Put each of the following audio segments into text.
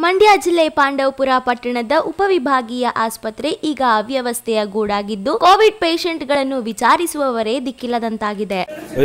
ಮಂಡ್ಯ ಜಿಲ್ಲೆ ಪಾಂಡವಪುರ ಪಟ್ಟಣದ ಉಪವಿಭಾಗೀಯ ಆಸ್ಪತ್ರೆ ಈಗ ಅವ್ಯವಸ್ಥೆಯ ಗೂಡಾಗಿದ್ದು ಕೋವಿಡ್ ಪೇಷಂಟ್ಗಳನ್ನು ವಿಚಾರಿಸುವವರೇ ದಿಕ್ಕಿಲ್ಲದಂತಾಗಿದೆ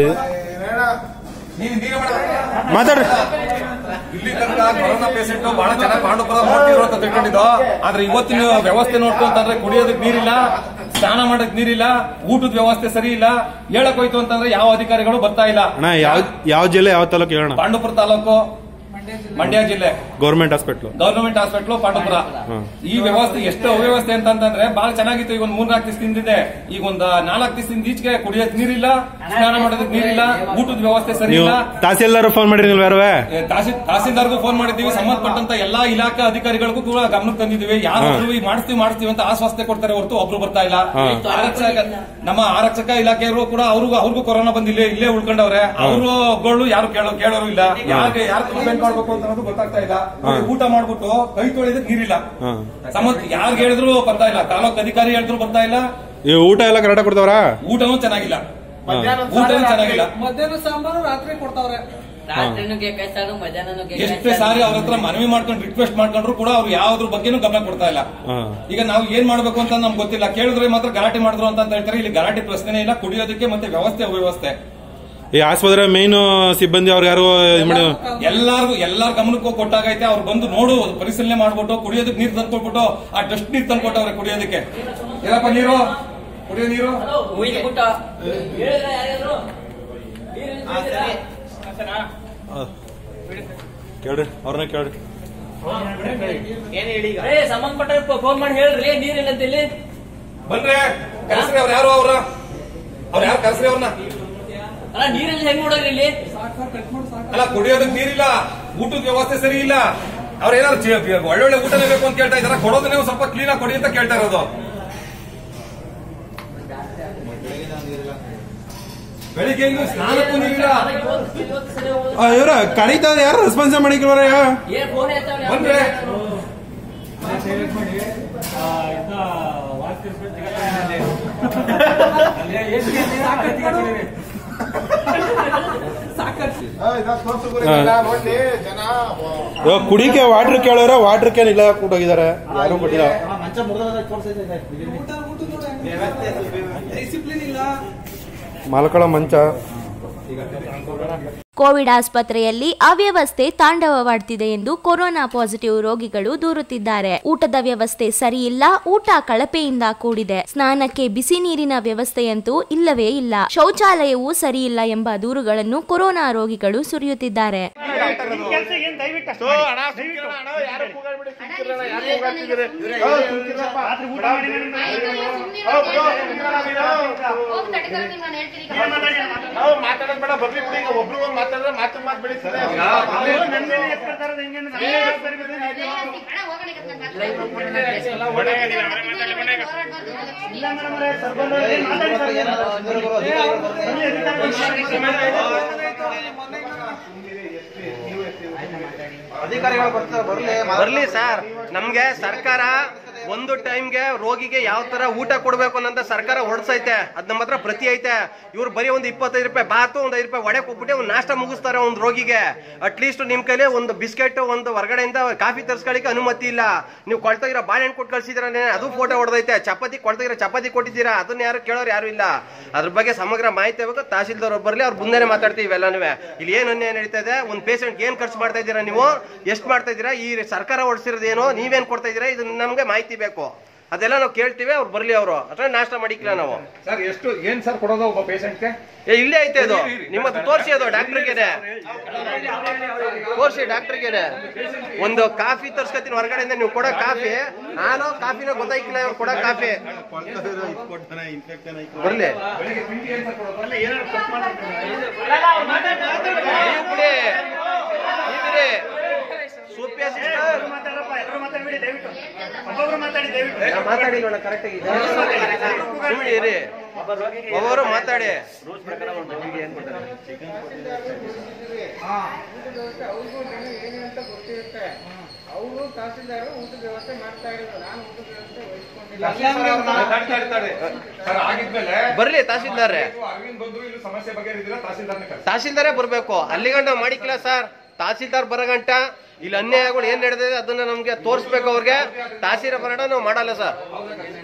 ಮಾತಾಡ್ರಿ ಇಲ್ಲಿ ತನಕ ಕೊರೋನಾ ಪೇಷಂಟ್ ಬಹಳ ಚೆನ್ನಾಗಿ ಪಾಂಡುಪುರ ಮಾಡ್ತಿದ್ರು ಅಂತ ತಿಳ್ಕೊಂಡಿದ್ದು ಆದ್ರೆ ಇವತ್ತಿನ ವ್ಯವಸ್ಥೆ ನೋಡ್ಕೊಂತಂದ್ರೆ ಕುಡಿಯೋದಕ್ಕೆ ನೀರಿಲ್ಲ ಸ್ನಾನ ಮಾಡಕ್ ನೀರಿಲ್ಲ ಊಟದ ವ್ಯವಸ್ಥೆ ಸರಿ ಇಲ್ಲ ಹೇಳಕ್ ಹೋಯ್ತು ಅಂತಂದ್ರೆ ಯಾವ ಅಧಿಕಾರಿಗಳು ಬರ್ತಾ ಇಲ್ಲ ಅಣ್ಣ ಯಾವ ಯಾವ ಜಿಲ್ಲೆ ಯಾವ ತಾಲೂಕು ಹೇಳೋಣ ಪಾಂಡುಪುರ ತಾಲೂಕು ಮಂಡ್ಯ ಜಿಲ್ಲೆ government hospital government hospital Pandupura ಈ ವ್ಯವಸ್ಥೆ ಎಷ್ಟು ಅವ್ಯವಸ್ಥೆ ಅಂತಂದ್ರೆ ಬಹಳ ಚೆನ್ನಾಗಿತ್ತು ಈಗ ಒಂದ್ ಮೂರ್ನಾಲ್ಕು ದಿವಸದಿಂದ ಇದೆ ಈಗ ಒಂದ್ ನಾಲ್ಕು ದಿವಸದಿಂದ ಈಚೆಗೆ ಕುಡಿಯೋಕ್ ನೀರಿಲ್ಲ ಸ್ನಾನ ಮಾಡೋದಕ್ಕೆ ನೀರಿಲ್ಲ ಊಟದ ವ್ಯವಸ್ಥೆ ಸರಿ ನೀವು ಇಲ್ಲ ತಹಸೀಲ್ದಾರ್ ಫೋನ್ ಮಾಡಿರಲಿಲ್ಲ ಯಾರವೇ ಏ, ತಹಸೀಲ್ ತಹಸೀಲ್ದಾರ್ಗೂ ಫೋನ್ ಮಾಡಿದ್ದೀವಿ ಸಂಬಂಧಪಟ್ಟಂತ ಎಲ್ಲಾ ಇಲಾಖಾ ಅಧಿಕಾರಿಗಳಿಗೂ ಕೂಡ ಗಮನಕ್ಕೆ ತಂದಿದ್ದೀವಿ ಯಾರು ಈ ಮಾಡಿಸ್ತೀವಿ ಮಾಡಿಸ್ತೀವಿ ಅಂತ ಆಶ್ವಾಸನೆ ಕೊಡ್ತಾರೆ ಹೊರತು ಒಬ್ರು ಬರ್ತಾ ಇಲ್ಲ ಆರಕ್ಷಕ ನಮ್ಮ ಆರಕ್ಷಕ ಇಲಾಖೆಯವರು ಕೂಡ ಅವ್ರಿಗೂ ಅವ್ರಿಗೂ ಕೊರೋನಾ ಬಂದಿಲ್ಲ ಇಲ್ಲೇ ಉಳ್ಕೊಂಡವ್ರೆ ಅವ್ರುಗಳು ಯಾರು ಕೇಳೋ ಕೇಳೋರು ಇಲ್ಲ ಯಾರಿಗೆ ಯಾರು ಕಂಪ್ಲೇಂಟ್ ಮಾಡ್ಬೇಕು ಅಂತ ಅನ್ನೋದು ಗೊತ್ತಾಗ್ತಾ ಇಲ್ಲ ಅವ್ರಿಗೆ ಊಟ ಮಾಡ್ಬಿಟ್ಟು ಕೈ ತೊಳೆದಕ್ಕೆ ನೀರಿಲ್ಲ ಸಂಬಂಧ ಯಾರು ಹೇಳಿದ್ರು ಬರ್ತಾ ಇಲ್ಲ ತಾಲೂಕ್ ಅಧಿಕಾರಿ ಹೇಳಿದ್ರು ಬರ್ತಾ ಇಲ್ಲ ಈ ಊಟ ಎಲ್ಲ ಕರೆಕ್ಟಾಗಿ ಕೊಡ್ತಾವ್ರಾ ಊಟನೂ ಚೆನ್ನಾಗಿಲ್ಲ ಊಟನೂ ಚೆನ್ನಾಗಿಲ್ಲ ಮಧ್ಯಾಹ್ನ ಸಾಂಬಾರು ರಾತ್ರಿ ಕೊಡ್ತಾವ್ರೆ ರಾತ್ರಿನೂ ಕೇಕಾಯ್ತಾಡು ಮಧ್ಯಾಹ್ನನೂ ಎಷ್ಟೇ ಸಾರಿ ಅವ್ರ ಹತ್ರ ಮನವಿ ಮಾಡ್ಕೊಂಡು ರಿಕ್ವೆಸ್ಟ್ ಮಾಡ್ಕೊಂಡ್ರು ಕೂಡ ಅವ್ರು ಯಾವ್ದ್ರ ಬಗ್ಗೆನೂ ಗಮನ ಕೊಡ್ತಾ ಇಲ್ಲ ಈಗ ನಾವು ಏನ್ ಮಾಡ್ಬೇಕು ಅಂತ ನಮ್ಗೆ ಗೊತ್ತಿಲ್ಲ ಕೇಳಿದ್ರೆ ಮಾತ್ರ ಗಲಾಟೆ ಮಾಡಿದ್ರು ಅಂತ ಹೇಳ್ತಾರೆ ಇಲ್ಲಿ ಗಲಾಟೆ ಪ್ರಶ್ನೆನೇ ಇಲ್ಲ ಕುಡಿಯೋದಕ್ಕೆ ಮತ್ತೆ ವ್ಯವಸ್ಥೆ ಅವ್ಯವಸ್ಥೆ ಈ ಆಸ್ಪತ್ರೆ ಮೇನ್ ಸಿಬ್ಬಂದಿ ಅವ್ರು ಯಾರು ಇದ್ ಮಾಡಿ ಎಲ್ಲಾರ್ಗು ಎಲ್ಲಾರ ಗಮನಕ್ಕೂ ಕೊಟ್ಟಾಗೈತೆ ಅವ್ರು ಬಂದು ನೋಡು ಪರಿಶೀಲನೆ ಮಾಡ್ಬಿಟ್ಟು ಕುಡಿಯೋದಕ್ಕೆ ನೀರು ತಂದ್ಕೊಟ್ಬಿಟ್ಟು ಆ ಡಸ್ಟ್ ನೀರು ತಂದ್ಕೊಟ್ಟವ್ರೆ ಕುಡಿಯೋದಕ್ಕೆ ಏನಪ್ಪ ನೀರು ಕುಡಿಯೋ ನೀರು ಉಯ್ದ್ಬಿಟ್ಟು ಕೇಳ್ರಿ ಅವ್ರನ್ನ ಕೇಳ್ರಿ ಏ ಸಂಬಂಧಪಟ್ಟ ಫೋನ್ ಮಾಡಿ ಹೇಳ್ರಿ ನೀರಿಲ್ಲ ಅಂತ ಇಲ್ಲಿ ಬಂದ್ರೆ ಕರೆಸ್ರಿ ಅವ್ರು ಯಾರು ಅವ್ರ ಅವ್ರು ಯಾರು ಕರೆಸ್ರಿ ಅವ್ರನ್ನ ಅಲ್ಲ ನೀರಿಲ್ಲ ಹೆಂಗ್ ನೋಡೋದ್ರಿ ಇಲ್ಲಿ ಅಲ್ಲ ಕುಡಿಯೋದಕ್ಕೆ ನೀರಿಲ್ಲ ಊಟದ ವ್ಯವಸ್ಥೆ ಸರಿ ಇಲ್ಲ ಅವ್ರ ಏನಾದ್ರು ಚಿ- ಒಳ್ಳೊಳ್ಳೆ ಊಟನೇ ಬೇಕು ಅಂತ ಕೇಳ್ತಾ ಇದಾರೆ ಕೊಡೋದನ್ನೇ ಒಂದ್ ಸ್ವಲ್ಪ ಕ್ಲೀನ್ ಆಗಿ ಕೊಡಿ ಅಂತ ಕೇಳ್ತಾ ಇರೋದು ಬೆಳಿಗ್ಗೆ ಇನ್ನು ಸ್ನಾನಕ್ಕೂ ನೀರಿಲ್ಲ ಇವ್ರ ಕರೀತಾರೆ ಯಾರು ರೆಸ್ಪಾನ್ಸ್ ಮಾಡಿಕ್ಲವ್ರ ಏನ್ ಫೋನ್ ಬಂದ್ರೆ ಇವಾಗ ಕುಡಿಕೆ ವಾಟರ್ ಕೇಳೋರ ವಾಟರ್ ಕ್ಯಾನ್ ಇಲ್ಲ ಕೊಟ್ಟೋಗಿದ್ದಾರೆ ಯಾರು ಕೊಟ್ಟಿಲ್ಲ ಡಿಸಿಪ್ಲಿನ್ ಇಲ್ಲ ಮಲ್ಕೊಳ ಮಂಚ ಕೋವಿಡ್ ಆಸ್ಪತ್ರೆಯಲ್ಲಿ ಅವ್ಯವಸ್ಥೆ ತಾಂಡವವಾಡ್ತಿದೆ ಎಂದು ಕೊರೋನಾ ಪಾಸಿಟಿವ್ ರೋಗಿಗಳು ದೂರುತ್ತಿದ್ದಾರೆ ಊಟದ ವ್ಯವಸ್ಥೆ ಸರಿಯಿಲ್ಲ ಊಟ ಕಳಪೆಯಿಂದ ಕೂಡಿದೆ ಸ್ನಾನಕ್ಕೆ ಬಿಸಿ ನೀರಿನ ವ್ಯವಸ್ಥೆಯಂತೂ ಇಲ್ಲವೇ ಇಲ್ಲ ಶೌಚಾಲಯವೂ ಸರಿಯಿಲ್ಲ ಎಂಬ ದೂರುಗಳನ್ನು ಕೊರೋನಾ ರೋಗಿಗಳು ಸುರಿಯುತ್ತಿದ್ದಾರೆ ನಾವು ಮಾತಾಡೋದ್ ಬೇಡ ಬರ್ಲಿ ಬಿಡಿ ಈಗ ಒಬ್ರು ಒಂದ್ ಮಾತಾಡಿದ್ರೆ ಮಾತು ಮಾತು ಬೆಳೀತದೆ ಬರ್ಲಿ ಸರ್ ನಮ್ಗೆ ಸರ್ಕಾರ ಒಂದು ಟೈಮ್ಗೆ ರೋಗಿಗೆ ಯಾವ ತರ ಊಟ ಕೊಡ್ಬೇಕು ಅನ್ನೋಂತ ಸರ್ಕಾರ ಹೊಡ್ಸೈತೆ ಅದ್ ನಮ್ಮ ಹತ್ರ ಪ್ರತಿ ಐತೆ ಇವ್ರು ಬರೀ ಒಂದು ಇಪ್ಪತ್ತೈದು ರೂಪಾಯಿ ಬಾತು ಒಂದ್ ಐದು ರೂಪಾಯಿ ಒಡೆ ಕೊಟ್ಬಿಟ್ಟು ಒಂದು ನಾಷ್ಟ ಮುಗಿಸ್ತಾರೆ ಒಂದು ರೋಗಿಗೆ ಅಟ್ಲೀಸ್ಟ್ ನಿಮ್ ಕೈಲಿ ಒಂದು ಬಿಸ್ಕೆಟ್ ಒಂದು ಹೊರಗಡೆಯಿಂದ ಕಾಫಿ ತರ್ಸ್ಕೊಳ್ಳಿಕ್ಕೆ ಅನುಮತಿ ಇಲ್ಲ ನೀವು ಕೊಳ್ತಾಗಿರೋ ಬಾಳೆಹಣ್ಣು ಕೊಟ್ಟು ಕಳ್ಸಿದ್ರ ಅದು ಫೋಟೋ ಹೊಡೆದೈತೆ ಚಪಾತಿ ಕೊಳ್ತಾಗಿರೋ ಚಪಾತಿ ಕೊಟ್ಟಿದ್ದೀರಾ ಅದನ್ನ ಯಾರು ಕೇಳೋರು ಯಾರು ಇಲ್ಲ ಅದ್ರ ಬಗ್ಗೆ ಸಮಗ್ರ ಮಾಹಿತಿ ಬೇಕು ತಹಸೀಲ್ದಾರ್ ಅವ್ರು ಬರ್ಲಿ ಅವ್ರ ಮುಂದೆನೆ ಮಾತಾಡ್ತೀವಿ ಇವೆಲ್ಲನೂ ಇಲ್ಲಿ ಏನು ಅನ್ಯಾಯ ನಡೀತಾ ಇದೆ ಒಂದು ಪೇಷಂಟ್ ಏನ್ ಖರ್ಚು ಮಾಡ್ತಾ ಇದ್ದೀರಾ ನೀವು ಎಷ್ಟು ಮಾಡ್ತಾ ಇದ್ದೀರಾ ಈ ಸರ್ಕಾರ ಹೊಡ್ಸಿರೋದು ಏನು ನೀವೇನ್ ಕೊಡ್ತಾ ಇದ್ದೀರಾ ಇದು ನಮ್ಗೆ ಮಾಹಿತಿ ಬೇಕು ಅದೆಲ್ಲ ನಾವು ಕೇಳ್ತೀವಿ ಅವ್ರು ಬರ್ಲಿ ಅವರು ಅಥವಾ ನಾಷ್ಟ ಮಾಡಿಕ್ಕಿಲ್ಲ ನಾವು ಸರ್ ಎಷ್ಟು ಏನ್ ಸರ್ ಕೊಡೋದು ಒಬ್ಬ ಪೇಷಂಟ್ಗೆ ಏ, ಇಲ್ಲೇ ಐತೆ ಅದು ನಿಮ್ಮ ಹತ್ರ ತೋರಿಸಿ ಅದು ಡಾಕ್ಟರ್ಗೆ ತೋರಿಸಿ ಡಾಕ್ಟರ್ಗೆ ಒಂದು ಕಾಫಿ ತರ್ಸ್ಕೊತೀನಿ ಹೊರಗಡೆಯಿಂದ ನೀವು ಕೊಡೋ ಕಾಫಿ ನಾನು ಕಾಫಿನ ಗೊತ್ತಾಯ್ಕಿಲ್ಲ ಇವ್ರು ಕೊಡೋ ಕಾಫಿ ಬರ್ಲಿ ನೀವು ಬಿಡಿ ನೀವಿರಿ. ಸೂಪ್ಯ ಸಿಸ್ಟರ್ ಮಾತಾಡಿಲ್ಲ ಕರೆಕ್ಟ್ ಆಗಿ ಸುಮ್ಮನೆ ಇರಿ ಒಬ್ಬರು ಮಾತಾಡಿ ಅವ್ರಿಗೂ ನನಗೆ ಏನು ಅಂತ ಗೊತ್ತಿರುತ್ತೆ ಅವರು ತಹಸೀಲ್ದಾರ್ ಊಟದ ವ್ಯವಸ್ಥೆ ಮಾಡ್ತಾ ಇರೋದು ನಾನು ಊಟದ ವ್ಯವಸ್ಥೆ ವಹಿಸ್ಕೊಂಡಿಲ್ಲ ಸರ್ ಆಗಿದ್ಮೇಲೆ ಬರ್ಲಿ ತಹಸೀಲ್ದಾರ್ ಅರವಿಂದ್ ಬಂದ್ರು ಇಲ್ಲಿ ಸಮಸ್ಯೆ ಬಗೆಹರಿದಿಲ್ಲ ತಹಸೀಲ್ದಾರ್ನ ಕರ್ಸಿ ತಹಸೀಲ್ದಾರೇ ಬರ್ಬೇಕು ಅಲ್ಲಿಗಂಟ ಮಾಡಿಕ್ಕಿಲ್ಲ ಸರ್ ತಹಸೀಲ್ದಾರ್ ಬರಗಂಟ ಇಲ್ಲಿ ಅನ್ಯಾಯಗಳು ಏನ್ ನಡೆದಿದೆ ಅದನ್ನ ನಮ್ಗೆ ತೋರಿಸ್ಬೇಕು ಅವ್ರಿಗೆ ತಾಸೀರ ಬರೋಣ ನಾವು ಮಾಡಲ್ಲ ಸರ್